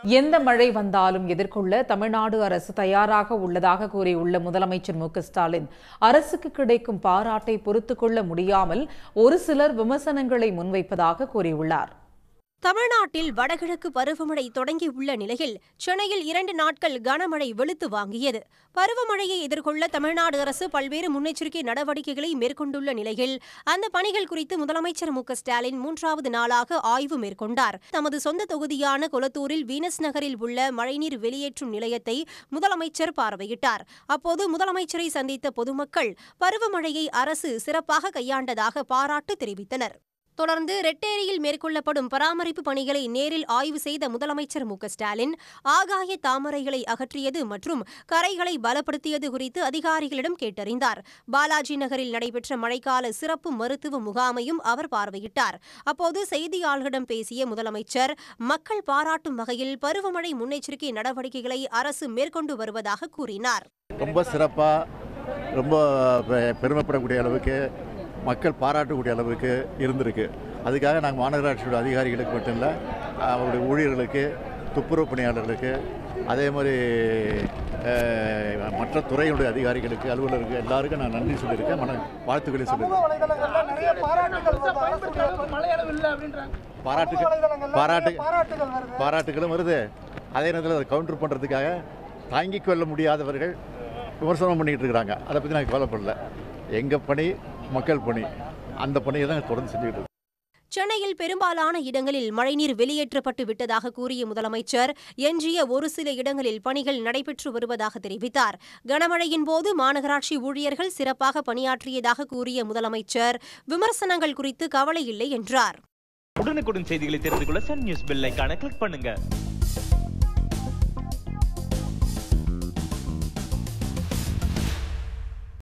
எந்த மழை வந்தாலும் எதிர்கொள்ள தமிழ்நாடு அரசு தயாராக உள்ளதாக கூறியுள்ள முதலமைச்சர் மு க ஸ்டாலின் அரசுக்கு கிடைக்கும் பாராட்டை பொறுத்துக் கொள்ள முடியாமல் ஒரு சிலர் விமர்சனங்களை முன்வைப்பதாக கூறியுள்ளார் தமிழ்நாட்டில் வடகிழக்கு பருவமழை தொடங்கியுள்ள நிலையில் சென்னையில் இரண்டு நாட்கள் கனமழை வெளுத்து வாங்கியது பருவமழையை எதிர்கொள்ள தமிழ்நாடு அரசு பல்வேறு முன்னெச்சரிக்கை நடவடிக்கைகளை மேற்கொண்டுள்ள நிலையில் அந்த பணிகள் குறித்து முதலமைச்சர் மு க ஸ்டாலின் மூன்றாவது நாளாக ஆய்வு மேற்கொண்டார் தமது சொந்த தொகுதியான கொளத்தூரில் வீனஸ் நகரில் உள்ள மழைநீர் வெளியேற்றும் நிலையத்தை முதலமைச்சர் பார்வையிட்டார் அப்போது முதலமைச்சரை சந்தித்த பொதுமக்கள் பருவமழையை அரசு சிறப்பாக கையாண்டதாக பாராட்டு தெரிவித்தனர் தொடர்ந்து ரெட்டேரியில் மேற்கொள்ளப்படும் பராமரிப்பு பணிகளை நேரில் ஆய்வு செய்த முதலமைச்சர் மு க ஸ்டாலின் ஆகாய தாமரைகளை அகற்றியது மற்றும் கரைகளை பலப்படுத்தியது குறித்து அதிகாரிகளிடம் கேட்டறிந்தார் பாலாஜி நகரில் நடைபெற்ற மழைக்கால சிறப்பு மருத்துவ முகாமையும் அவர் பார்வையிட்டார் அப்போது செய்தியாளர்களிடம் பேசிய முதலமைச்சர் மக்கள் பாராட்டும் வகையில் பருவமழை முன்னெச்சரிக்கை நடவடிக்கைகளை அரசு மேற்கொண்டு வருவதாக கூறினார் ரொம்ப சிறப்பாக ரொம்ப பெ- பெருமைப்படக்கூடிய அளவுக்கு மக்கள் பாராட்டக்கூடிய அளவுக்கு இருந்திருக்கு அதுக்காக நாங்கள் மாநகராட்சியோட அதிகாரிகளுக்கு மட்டும் இல்லை அவருடைய ஊழியர்களுக்கு துப்புரவு பணியாளர்களுக்கு அதே மாதிரி அஹ், மற்ற துறையினுடைய அதிகாரிகளுக்கு அலுவலருக்கு எல்லாருக்கும் நான் நன்றி சொல்லியிருக்கேன் மன வாழ்த்துக்களை சொல்லியிருக்கேன் வலைதளங்கள்ல நிறைய பாராட்டுகள் வருது. அரசுக்கு மலையளவு இல்லை அப்படின்றாங்க பாராட்டுகள் வலைதளங்கள்ல பாராட்டு நிறைய பாராட்டுகள் வருது பாராட்டுகளும் வருது அதே நேரத்தில் அதை கவுண்டர் பண்ணுறதுக்காக தாங்கிக் கொள்ள முடியாதவர்கள் விமர்சனம் பண்ணிட்டு இருக்கிறாங்க அதை பற்றி நான் கவலைப்படல எங்கள் பணி மக்கள் பணி அந்த பணியை தான் தொடர்ந்து செஞ்சுக்கிட்டு இருக்கோம். சென்னையில் பெரும்பாலான இடங்களில் மழைநீர் வெளியேற்றப்பட்டு விட்டதாக கூறிய முதலமைச்சர் எஞ்சிய ஒரு சில இடங்களில் பணிகள் நடைபெற்று வருவதாக தெரிவித்தார் கனமழையின் போது மாநகராட்சி ஊழியர்கள் சிறப்பாக பணியாற்றியதாக கூறிய முதலமைச்சர் விமர்சனங்கள் குறித்து கவலை இல்லை என்றார் உடனுக்குடன் செய்திகளை தெரிந்து கொள்ள சன் நியூஸ் பெல் ஐகானை கிளிக் பண்ணுங்க